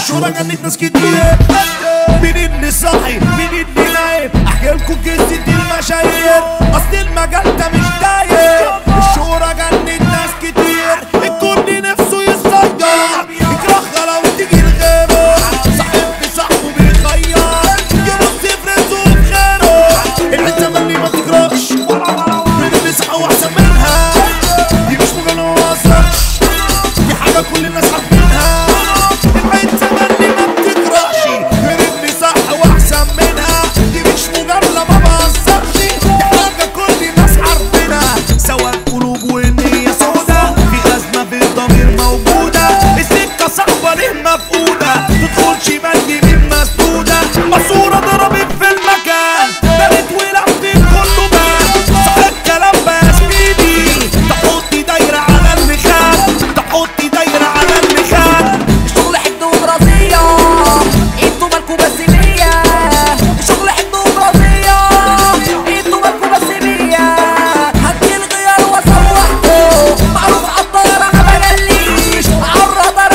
الشهرة جنت ناس كتير مين اللي صاحي مين اللي نايم احكي لكم قصة المشاهير اصل المجال ده مش داير الشهرة جنت ناس كتير الكل نفسه يتصدر يكره لو تيجي لغيره صاحب بصاحبه بيخير يبص في رزقه بخيره الحته مني ما تجراش من اللي صحى واحسن منها دي مش مجال وصلش دي حاجه كل الناس عارفينها الحته مني ما بتجراش من اللي صح واحسن منها دي مش مجامله ما بهزرش دي حاجه كل الناس عارفينها سواء قلوب والنية سودا في أزمة في الضمير موجودة السكة صعبة ليه مفقودة تدخل شمال يمين مسدودة ماسورة ضربت في المكان بنت ولفت كله بان صح الكلام بس بيدي تحطي دايرة على اللي خان تحطي دايرة على اللي خان الشغل حد وبرازية انتوا مالكوا بس بيا الشغل حد وبرازية انتوا مالكوا بس بيا هدي الغيار واصلحكوا معروف عالطيارة ما بجليش عالرادار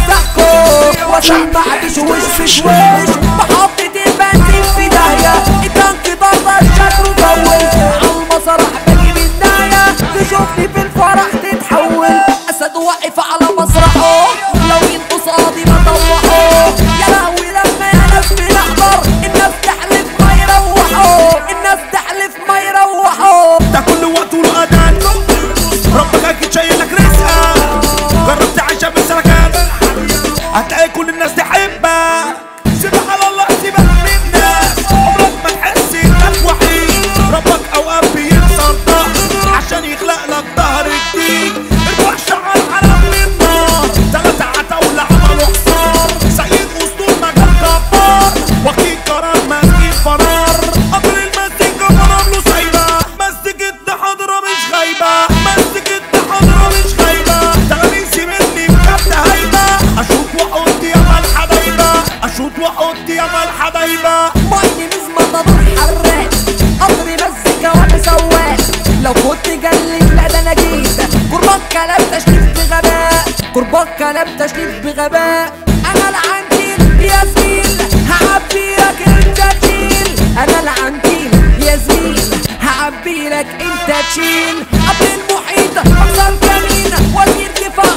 افسحكوا واسمع بشوش في شويش محطة البنزين في داهية التانك ضربة شكله طول عالمسرح باجي من داهية تشوفني في الفرح تتحول اسد واقف على مسرحه لو ينقص قاضي ما طوحه يا لهوي لما يا ناس بنحضر الناس تحلف ما يروحوا الناس تحلف ما يروحوا ده كل وقت وله أذان ربك أكيد شايل لك رزقك جربت تعيشها بالسلكات هتلاقي كل الناس تحبك سيبك على الله سيبك من الناس عمرك ما تحس انك وحيد ربك اوقات بيكسر ظهر عشان يخلق لك ظهر جديد ارفع شعر على النار تلاتة عتاولة عملوا حصار سيد اسطول مجال جبار وكيل قرار ماسكين فرار قطر المزيكا فرار له سايبة مسكت حضرة مش غايبة مسكت حضرة مش غايبة تغنيسي مني بجد هايبة اشوط واحط يا مال حبايبة اشوط واحط يا مال حبايبة ماي نزمة طابور حراق قطر مزيكا وانا سواق لو كنت جلد لا ده انا جيت قربك كلام تشريف بغباء قربك كلام تشريف بغباء انا العنتيل يا زميل هعبي لك انت تشيل انا العنتيل يا زميل هعبي لك انت تشيل قبل المحيط اكثر كمين وزير دفاع